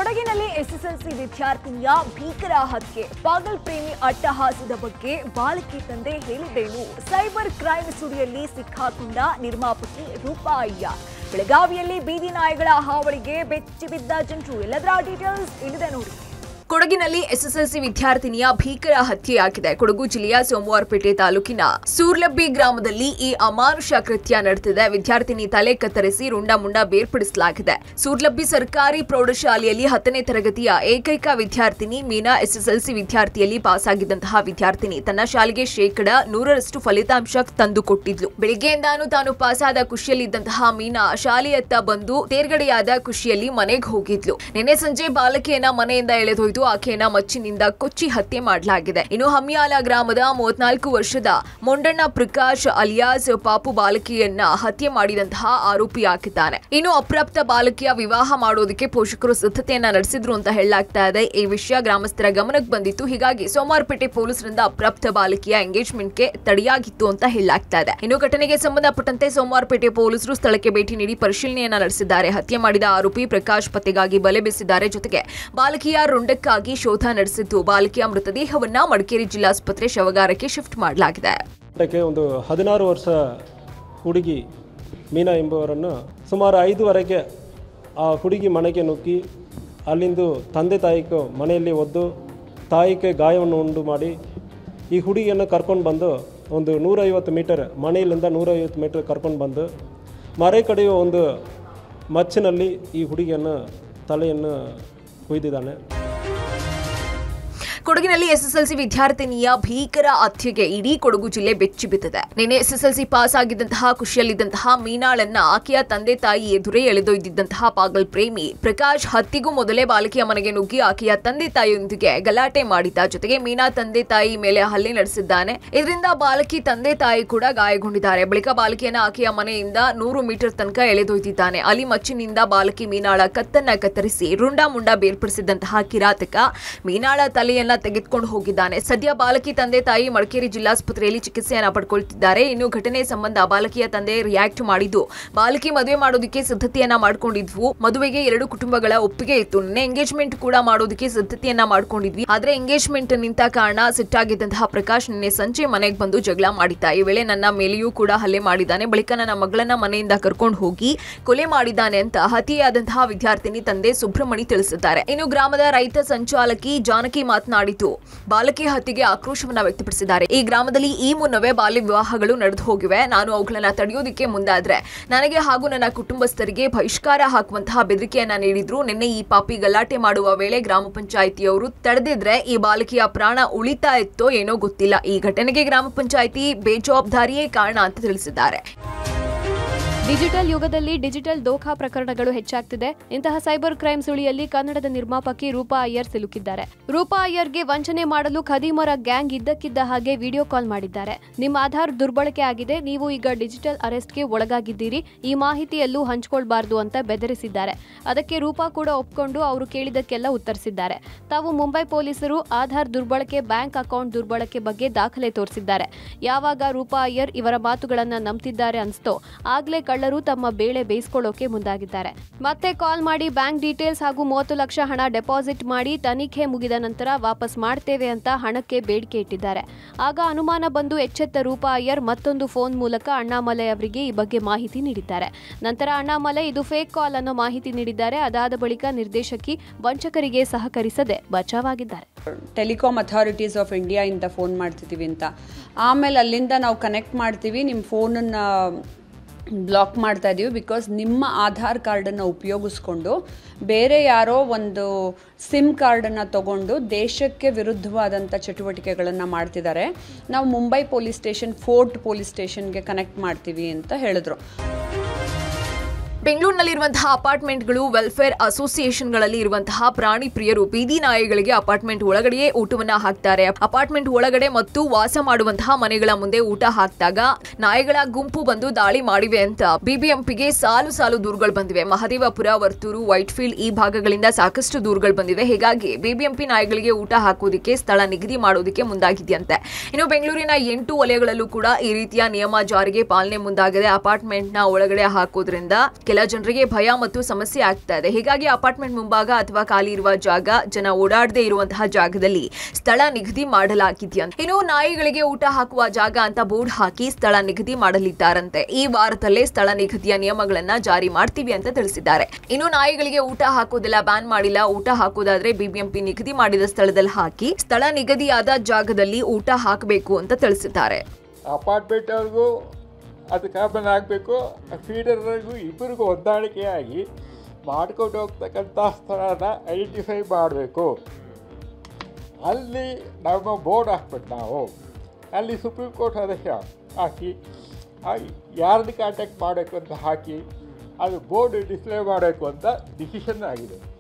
ಕೊಡಗಿನಲ್ಲಿ ಎಸ್ಎಸ್ಎಲ್ಸಿ ವಿದ್ಯಾರ್ಥಿನಿಯ ಭೀಕರ ಹತ್ಯೆ ಪಾಗಲ್ ಪ್ರೇಮಿ ಅಟ್ಟಹಾಸದ ಬಗ್ಗೆ ಬಾಲಕಿ ತಂದೆ ಹೇಳಿದ್ದೇನು ಸೈಬರ್ ಕ್ರೈಮ್ ಸುಳಿಯಲ್ಲಿ ಸಿಕ್ಕಾಕೊಂಡ ನಿರ್ಮಾಪಕಿ ರೂಪಾ ಅಯ್ಯ ಬೆಳಗಾವಿಯಲ್ಲಿ ಬೀದಿ ನಾಯಿಗಳ ಹಾವಳಿಗೆ ಬೆಚ್ಚಿ ಬಿದ್ದ ಜನರು ಎಲ್ಲದರ ಡೀಟೇಲ್ಸ್ ಇಲ್ಲಿದೆ ನೋಡಿ ಕೊಡಗಿನಲ್ಲಿ ಎಸ್ಎಸ್ಎಲ್ಸಿ ವಿದ್ಯಾರ್ಥಿನಿಯ ಭೀಕರ ಹತ್ಯೆಯಾಗಿದೆ ಕೊಡಗು ಜಿಲ್ಲೆಯ ಸೋಮವಾರಪೇಟೆ ತಾಲೂಕಿನ ಸೂರ್ಲಬ್ಬಿ ಗ್ರಾಮದಲ್ಲಿ ಈ ಅಮಾನುಷ ಕೃತ್ಯ ನಡೆದಿದೆ ವಿದ್ಯಾರ್ಥಿನಿ ತಲೆ ಕತ್ತರಿಸಿ ರುಂಡ ಮುಂಡ ಬೇರ್ಪಡಿಸಲಾಗಿದೆ ಸೂರ್ಲಬ್ಬಿ ಸರ್ಕಾರಿ ಪ್ರೌಢಶಾಲೆಯಲ್ಲಿ ಹತ್ತನೇ ತರಗತಿಯ ಏಕೈಕ ವಿದ್ಯಾರ್ಥಿನಿ ಮೀನಾ ಎಸ್ಎಸ್ಎಲ್ಸಿ ವಿದ್ಯಾರ್ಥಿಯಲ್ಲಿ ಪಾಸಾಗಿದ್ದಂತಹ ವಿದ್ಯಾರ್ಥಿನಿ ತನ್ನ ಶಾಲೆಗೆ ಶೇಕಡ ನೂರರಷ್ಟು ಫಲಿತಾಂಶ ತಂದುಕೊಟ್ಟಿದ್ಲು ಬೆಳಿಗ್ಗೆಯಿಂದಾನು ತಾನು ಪಾಸಾದ ಖುಷಿಯಲ್ಲಿದ್ದಂತಹ ಮೀನಾ ಶಾಲೆಯತ್ತ ಬಂದು ತೇರ್ಗಡೆಯಾದ ಖುಷಿಯಲ್ಲಿ ಮನೆಗೆ ಹೋಗಿದ್ಲು ನಿನ್ನೆ ಸಂಜೆ ಬಾಲಕಿಯನ್ನ ಮನೆಯಿಂದ ಎಳೆದೊಯ್ದು ಆಕೆಯನ್ನ ಮಚ್ಚಿನಿಂದ ಕೊಚ್ಚಿ ಹತ್ಯೆ ಮಾಡಲಾಗಿದೆ ಇನ್ನು ಹಮ್ಯಾಲ ಗ್ರಾಮದ ಮೂವತ್ನಾಲ್ಕು ವರ್ಷದ ಮೊಂಡಣ್ಣ ಪ್ರಕಾಶ್ ಅಲಿಯಾಸ್ ಪಾಪು ಬಾಲಕಿಯನ್ನ ಹತ್ಯೆ ಮಾಡಿದಂತಹ ಆರೋಪಿಯಾಗಿದ್ದಾನೆ ಇನ್ನು ಅಪ್ರಾಪ್ತ ಬಾಲಕಿಯ ವಿವಾಹ ಮಾಡೋದಕ್ಕೆ ಪೋಷಕರು ಸಿದ್ಧತೆಯನ್ನ ನಡೆಸಿದ್ರು ಅಂತ ಹೇಳಲಾಗ್ತಾ ಇದೆ ಈ ವಿಷಯ ಗ್ರಾಮಸ್ಥರ ಗಮನಕ್ಕೆ ಬಂದಿತ್ತು ಹೀಗಾಗಿ ಸೋಮವಾರಪೇಟೆ ಪೊಲೀಸರಿಂದ ಅಪ್ರಾಪ್ತ ಬಾಲಕಿಯ ಎಂಗೇಜ್ಮೆಂಟ್ಗೆ ತಡೆಯಾಗಿತ್ತು ಅಂತ ಹೇಳಲಾಗ್ತಾ ಇದೆ ಇನ್ನು ಘಟನೆಗೆ ಸಂಬಂಧಪಟ್ಟಂತೆ ಸೋಮವಾರಪೇಟೆ ಪೊಲೀಸರು ಸ್ಥಳಕ್ಕೆ ಭೇಟಿ ನೀಡಿ ಪರಿಶೀಲನೆಯನ್ನ ನಡೆಸಿದ್ದಾರೆ ಹತ್ಯೆ ಮಾಡಿದ ಆರೋಪಿ ಪ್ರಕಾಶ್ ಪತ್ತೆಗಾಗಿ ಬಲೆ ಬೀಸಿದ್ದಾರೆ ಜೊತೆಗೆ ಬಾಲಕಿಯ ರುಂಡಕ್ಕಾಗಿ ಶೋಧ ನಡೆಸಿದ್ದು ಬಾಲಕಿಯ ಮೃತದೇಹವನ್ನ ಮಡಿಕೇರಿ ಜಿಲ್ಲಾಸ್ಪತ್ರೆ ಶವಗಾರಕ್ಕೆ ಶಿಫ್ಟ್ ಮಾಡಲಾಗಿದೆ ಕ್ಕೆ ಒಂದು ಹದಿನಾರು ವರ್ಷ ಹುಡುಗಿ ಮೀನಾ ಎಂಬುವರನ್ನು ಸುಮಾರು ಐದುವರೆಗೆ ಆ ಹುಡುಗಿ ಮನೆಗೆ ನುಗ್ಗಿ ಅಲ್ಲಿಂದು ತಂದೆ ತಾಯಿಗೆ ಮನೆಯಲ್ಲಿ ಒದ್ದು ತಾಯಿಗೆ ಗಾಯವನ್ನು ಉಂಟು ಮಾಡಿ ಈ ಹುಡುಗಿಯನ್ನು ಕರ್ಕೊಂಡು ಬಂದು ಒಂದು ನೂರೈವತ್ತು ಮೀಟರ್ ಮನೆಯಲ್ಲಿಂದ ನೂರೈವತ್ತು ಮೀಟರ್ ಕರ್ಕೊಂಡು ಬಂದು ಮರೆ ಕಡೆಯ ಒಂದು ಮಚ್ಚಿನಲ್ಲಿ ಈ ಹುಡುಗಿಯನ್ನು ತಲೆಯನ್ನು ಕೊಯ್ದಿದ್ದಾನೆ ಕೊಡಗಿನಲ್ಲಿ ಎಸ್ಎಸ್ಎಲ್ಸಿ ವಿದ್ಯಾರ್ಥಿನಿಯ ಭೀಕರ ಹತ್ಯೆಗೆ ಇಡೀ ಕೊಡಗು ಜಿಲ್ಲೆ ಬೆಚ್ಚಿ ಬಿದ್ದಿದೆ ನಿನ್ನೆ ಎಸ್ಎಸ್ಎಲ್ಸಿ ಪಾಸ್ ಆಗಿದ್ದಂತಹ ಖುಷಿಯಲ್ಲಿದ್ದಂತಹ ಮೀನಾಳನ್ನ ಆಕೆಯ ತಂದೆ ತಾಯಿ ಎದುರೇ ಎಳೆದೊಯ್ದಿದ್ದಂತಹ ಪಾಗಲ್ ಪ್ರೇಮಿ ಪ್ರಕಾಶ್ ಹತ್ಯೆಗೂ ಮೊದಲೇ ಬಾಲಕಿಯ ಮನೆಗೆ ನುಗ್ಗಿ ಆಕೆಯ ತಂದೆ ತಾಯಿಯೊಂದಿಗೆ ಗಲಾಟೆ ಮಾಡಿದ್ದ ಜೊತೆಗೆ ಮೀನಾ ತಂದೆ ತಾಯಿ ಮೇಲೆ ಹಲ್ಲೆ ನಡೆಸಿದ್ದಾನೆ ಇದರಿಂದ ಬಾಲಕಿ ತಂದೆ ತಾಯಿ ಕೂಡ ಗಾಯಗೊಂಡಿದ್ದಾರೆ ಬಳಿಕ ಬಾಲಕಿಯನ್ನ ಆಕೆಯ ಮನೆಯಿಂದ ನೂರು ಮೀಟರ್ ತನಕ ಎಳೆದೊಯ್ದಿದ್ದಾನೆ ಅಲ್ಲಿ ಮಚ್ಚಿನಿಂದ ಬಾಲಕಿ ಮೀನಾಳ ಕತ್ತನ್ನ ಕತ್ತರಿಸಿ ರುಂಡ ಮುಂಡ ಬೇರ್ಪಡಿಸಿದಂತಹ ಕಿರಾತಕ ಮೀನಾಳ ತಲೆಯನ್ನ ತೆಗೆದುಕೊಂಡು ಹೋಗಿದ್ದಾನೆ ಸದ್ಯ ಬಾಲಕಿ ತಂದೆ ತಾಯಿ ಮಡಿಕೇರಿ ಜಿಲ್ಲಾಸ್ಪತ್ರೆಯಲ್ಲಿ ಚಿಕಿತ್ಸೆಯನ್ನ ಪಡ್ಕೊಳ್ತಿದ್ದಾರೆ ಇನ್ನು ಘಟನೆ ಸಂಬಂಧ ಬಾಲಕಿಯ ತಂದೆ ರಿಯಾಕ್ಟ್ ಮಾಡಿದ್ದು ಬಾಲಕಿ ಮದುವೆ ಮಾಡೋದಕ್ಕೆ ಸಿದ್ಧತೆಯನ್ನ ಮಾಡ್ಕೊಂಡಿದ್ವು ಮದುವೆಗೆ ಎರಡು ಕುಟುಂಬಗಳ ಒಪ್ಪಿಗೆ ಇತ್ತು ನಿನ್ನೆ ಎಂಗೇಜ್ಮೆಂಟ್ ಕೂಡ ಮಾಡೋದಕ್ಕೆ ಸಿದ್ಧತೆಯನ್ನ ಮಾಡ್ಕೊಂಡಿದ್ವಿ ಆದ್ರೆ ಎಂಗೇಜ್ಮೆಂಟ್ ನಿಂತ ಕಾರಣ ಸಿಟ್ಟಾಗಿದ್ದಂತಹ ಪ್ರಕಾಶ್ ನಿನ್ನೆ ಸಂಜೆ ಮನೆಗೆ ಬಂದು ಜಗಳ ಮಾಡಿದ್ದ ಈ ವೇಳೆ ನನ್ನ ಮೇಲೆಯೂ ಕೂಡ ಹಲ್ಲೆ ಮಾಡಿದ್ದಾನೆ ಬಳಿಕ ನನ್ನ ಮಗಳನ್ನ ಮನೆಯಿಂದ ಕರ್ಕೊಂಡು ಹೋಗಿ ಕೊಲೆ ಮಾಡಿದ್ದಾನೆ ಅಂತ ಹತ್ಯೆಯಾದಂತಹ ವಿದ್ಯಾರ್ಥಿನಿ ತಂದೆ ಸುಬ್ರಹ್ಮಣಿ ತಿಳಿಸಿದ್ದಾರೆ ಇನ್ನು ಗ್ರಾಮದ ರೈತ ಸಂಚಾಲಕಿ ಜಾನಕಿ ಮಾತನಾಡಿತು ಬಾಲಕಿ ಹತ್ಯೆಗೆ ಆಕ್ರೋಶವನ್ನ ವ್ಯಕ್ತಪಡಿಸಿದ್ದಾರೆ ಈ ಗ್ರಾಮದಲ್ಲಿ ಈ ಮುನ್ನವೇ ಬಾಲ್ಯ ವಿವಾಹಗಳು ನಡೆದು ಹೋಗಿವೆ ನಾನು ಅವುಗಳನ್ನ ತಡೆಯೋದಕ್ಕೆ ಮುಂದಾದ್ರೆ ನನಗೆ ಹಾಗೂ ನನ್ನ ಕುಟುಂಬಸ್ಥರಿಗೆ ಬಹಿಷ್ಕಾರ ಹಾಕುವಂತಹ ಬೆದರಿಕೆಯನ್ನ ನೀಡಿದ್ರು ನಿನ್ನೆ ಈ ಪಾಪಿ ಗಲಾಟೆ ಮಾಡುವ ವೇಳೆ ಗ್ರಾಮ ಪಂಚಾಯಿತಿಯವರು ತಡೆದಿದ್ರೆ ಈ ಬಾಲಕಿಯ ಪ್ರಾಣ ಉಳಿತಾ ಇತ್ತೋ ಏನೋ ಗೊತ್ತಿಲ್ಲ ಈ ಘಟನೆಗೆ ಗ್ರಾಮ ಪಂಚಾಯಿತಿ ಬೇಜವಾಬ್ದಾರಿಯೇ ಕಾರಣ ಅಂತ ತಿಳಿಸಿದ್ದಾರೆ ಡಿಜಿಟಲ್ ಯುಗದಲ್ಲಿ ಡಿಜಿಟಲ್ ದೋಖಾ ಪ್ರಕರಣಗಳು ಹೆಚ್ಚಾಗ್ತಿದೆ ಇಂತಹ ಸೈಬರ್ ಕ್ರೈಮ್ ಸುಳಿಯಲ್ಲಿ ಕನ್ನಡದ ನಿರ್ಮಾಪಕಿ ರೂಪಾ ಅಯ್ಯರ್ ಸಿಲುಕಿದ್ದಾರೆ ರೂಪಾ ಅಯ್ಯರ್ಗೆ ವಂಚನೆ ಮಾಡಲು ಖದೀಮರ ಗ್ಯಾಂಗ್ ಇದ್ದಕ್ಕಿದ್ದ ಹಾಗೆ ವಿಡಿಯೋ ಕಾಲ್ ಮಾಡಿದ್ದಾರೆ ನಿಮ್ಮ ಆಧಾರ್ ದುರ್ಬಳಕೆ ಆಗಿದೆ ನೀವು ಈಗ ಡಿಜಿಟಲ್ ಅರೆಸ್ಟ್ಗೆ ಒಳಗಾಗಿದ್ದೀರಿ ಈ ಮಾಹಿತಿಯಲ್ಲೂ ಹಂಚ್ಕೊಳ್ಬಾರ್ದು ಅಂತ ಬೆದರಿಸಿದ್ದಾರೆ ಅದಕ್ಕೆ ರೂಪಾ ಕೂಡ ಒಪ್ಕೊಂಡು ಅವರು ಕೇಳಿದಕ್ಕೆಲ್ಲ ಉತ್ತರಿಸಿದ್ದಾರೆ ತಾವು ಮುಂಬೈ ಪೊಲೀಸರು ಆಧಾರ್ ದುರ್ಬಳಕೆ ಬ್ಯಾಂಕ್ ಅಕೌಂಟ್ ದುರ್ಬಳಕೆ ಬಗ್ಗೆ ದಾಖಲೆ ತೋರಿಸಿದ್ದಾರೆ ಯಾವಾಗ ರೂಪಾ ಅಯ್ಯರ್ ಇವರ ಮಾತುಗಳನ್ನ ನಂಬ್ತಿದ್ದಾರೆ ಅನ್ಸ್ತೋ ಆಗ್ಲೇ ಕಳ್ಳರು ತಮ್ಮ ಬೇಳೆ ಬೇಯಿಸ್ಕೊಳ್ಳೋಕೆ ಮುಂದಾಗಿದ್ದಾರೆ ಮತ್ತೆ ಕಾಲ್ ಮಾಡಿ ಬ್ಯಾಂಕ್ ಡೀಟೇಲ್ಸ್ ಹಾಗೂ ಮೂವತ್ತು ಲಕ್ಷ ಹಣ ಡೆಪಾಸಿಟ್ ಮಾಡಿ ತನಿಖೆ ಮುಗಿದ ನಂತರ ವಾಪಸ್ ಮಾಡ್ತೇವೆ ಅಂತ ಹಣಕ್ಕೆ ಬೇಡಿಕೆ ಇಟ್ಟಿದ್ದಾರೆ ಆಗ ಅನುಮಾನ ಬಂದು ಎಚ್ಚೆತ್ತ ರೂಪಾ ಅಯ್ಯರ್ ಮತ್ತೊಂದು ಫೋನ್ ಮೂಲಕ ಅಣ್ಣಾಮಲೈ ಅವರಿಗೆ ಈ ಬಗ್ಗೆ ಮಾಹಿತಿ ನೀಡಿದ್ದಾರೆ ನಂತರ ಅಣ್ಣಾಮಲೈ ಇದು ಫೇಕ್ ಕಾಲ್ ಅನ್ನೋ ಮಾಹಿತಿ ನೀಡಿದ್ದಾರೆ ಅದಾದ ಬಳಿಕ ನಿರ್ದೇಶಕಿ ವಂಚಕರಿಗೆ ಸಹಕರಿಸದೆ ಬಚಾವಾಗಿದ್ದಾರೆ ಟೆಲಿಕಾಮ್ ಅಥಾರಿಟೀಸ್ ಆಫ್ ಇಂಡಿಯಾಯಿಂದ ಫೋನ್ ಮಾಡ್ತಿದ್ದೀವಿ ಅಂತ ಆಮೇಲೆ ಅಲ್ಲಿಂದ ನಾವು ಕನೆಕ್ಟ್ ಮಾಡ್ತೀವಿ ನಿಮ್ಮ ಫೋನನ್ನು ಬ್ಲಾಕ್ ಮಾಡ್ತಾ ಇದ್ದೀವಿ ಬಿಕಾಸ್ ನಿಮ್ಮ ಆಧಾರ್ ಕಾರ್ಡನ್ನು ಉಪಯೋಗಿಸ್ಕೊಂಡು ಬೇರೆ ಯಾರೋ ಒಂದು ಸಿಮ್ ಕಾರ್ಡನ್ನು ತಗೊಂಡು ದೇಶಕ್ಕೆ ವಿರುದ್ಧವಾದಂಥ ಚಟುವಟಿಕೆಗಳನ್ನು ಮಾಡ್ತಿದ್ದಾರೆ ನಾವು Mumbai police station Fort police ಸ್ಟೇಷನ್ಗೆ ಕನೆಕ್ಟ್ ಮಾಡ್ತೀವಿ ಅಂತ ಹೇಳಿದ್ರು ಬೆಂಗಳೂರಿನಲ್ಲಿರುವಂತಹ ಅಪಾರ್ಟ್ಮೆಂಟ್ಗಳು ವೆಲ್ಫೇರ್ ಅಸೋಸಿಯೇಷನ್ಗಳಲ್ಲಿ ಇರುವಂತಹ ಪ್ರಾಣಿ ಪ್ರಿಯರು ಬೀದಿ ನಾಯಿಗಳಿಗೆ ಅಪಾರ್ಟ್ಮೆಂಟ್ ಒಳಗಡೆಯೇ ಊಟವನ್ನ ಹಾಕ್ತಾರೆ ಅಪಾರ್ಟ್ಮೆಂಟ್ ಒಳಗಡೆ ಮತ್ತು ವಾಸ ಮಾಡುವಂತಹ ಮನೆಗಳ ಮುಂದೆ ಊಟ ಹಾಕಿದಾಗ ನಾಯಿಗಳ ಗುಂಪು ಬಂದು ದಾಳಿ ಮಾಡಿವೆ ಅಂತ ಬಿಬಿಎಂಪಿಗೆ ಸಾಲು ಸಾಲು ದೂರುಗಳು ಬಂದಿವೆ ಮಹದೇವಪುರ ವರ್ತೂರು ವೈಟ್ಫೀಲ್ಡ್ ಈ ಭಾಗಗಳಿಂದ ಸಾಕಷ್ಟು ದೂರುಗಳು ಬಂದಿವೆ ಹೀಗಾಗಿ ಬಿಬಿಎಂಪಿ ನಾಯಿಗಳಿಗೆ ಊಟ ಹಾಕೋದಕ್ಕೆ ಸ್ಥಳ ನಿಗದಿ ಮಾಡೋದಕ್ಕೆ ಮುಂದಾಗಿದೆಯಂತೆ ಇನ್ನು ಬೆಂಗಳೂರಿನ ಎಂಟು ವಲಯಗಳಲ್ಲೂ ಕೂಡ ಈ ರೀತಿಯ ನಿಯಮ ಜಾರಿಗೆ ಪಾಲನೆ ಮುಂದಾಗಿದೆ ಅಪಾರ್ಟ್ಮೆಂಟ್ನ ಒಳಗಡೆ ಹಾಕೋದ್ರಿಂದ ಕೆಲ ಜನರಿಗೆ ಭಯ ಮತ್ತು ಸಮಸ್ಯೆ ಆಗ್ತಾ ಇದೆ ಹೀಗಾಗಿ ಅಪಾರ್ಟ್ಮೆಂಟ್ ಮುಂಭಾಗ ಅಥವಾ ಖಾಲಿ ಇರುವ ಜಾಗ ಜನ ಓಡಾಡದೇ ಇರುವಂತಹ ಜಾಗದಲ್ಲಿ ಸ್ಥಳ ನಿಗದಿ ಮಾಡಲಾಗಿದೆಯಂತೆ ಇನ್ನು ನಾಯಿಗಳಿಗೆ ಊಟ ಹಾಕುವ ಜಾಗ ಅಂತ ಬೋರ್ಡ್ ಹಾಕಿ ಸ್ಥಳ ನಿಗದಿ ಮಾಡಲಿದ್ದಾರಂತೆ ಈ ವಾರದಲ್ಲೇ ಸ್ಥಳ ನಿಗದಿಯ ನಿಯಮಗಳನ್ನ ಜಾರಿ ಮಾಡ್ತೀವಿ ಅಂತ ತಿಳಿಸಿದ್ದಾರೆ ಇನ್ನು ನಾಯಿಗಳಿಗೆ ಊಟ ಹಾಕೋದೆಲ್ಲ ಬ್ಯಾನ್ ಮಾಡಿಲ್ಲ ಊಟ ಹಾಕೋದಾದ್ರೆ ಬಿಬಿಎಂಪಿ ನಿಗದಿ ಮಾಡಿದ ಸ್ಥಳದಲ್ಲಿ ಹಾಕಿ ಸ್ಥಳ ನಿಗದಿಯಾದ ಜಾಗದಲ್ಲಿ ಊಟ ಹಾಕಬೇಕು ಅಂತ ತಿಳಿಸಿದ್ದಾರೆ ಅಪಾರ್ಟ್ಮೆಂಟ್ ಅವ್ರಿಗೂ ಅದು ಕಾಮನ್ ಆಗಬೇಕು ಫೀಡರ್ಗೂ ಇಬ್ಬರಿಗೂ ಹೊಂದಾಣಿಕೆಯಾಗಿ ಮಾಡ್ಕೊಂಡು ಹೋಗ್ತಕ್ಕಂಥ ಸ್ಥಳನ ಐಡೆಂಟಿಫೈ ಮಾಡಬೇಕು ಅಲ್ಲಿ ನಮ್ಮ ಬೋರ್ಡ್ ಹಾಕ್ಬೇಕು ನಾವು ಅಲ್ಲಿ ಸುಪ್ರೀಂ ಕೋರ್ಟ್ ಆದೇಶ ಹಾಕಿ ಹಾಗೆ ಯಾರನ್ನ ಕಾಂಟ್ಯಾಕ್ಟ್ ಮಾಡಬೇಕು ಅಂತ ಹಾಕಿ ಅದು ಬೋರ್ಡ್ ಡಿಸ್ಪ್ಲೇ ಮಾಡಬೇಕು ಅಂತ ಡಿಸಿಷನ್ ಆಗಿದೆ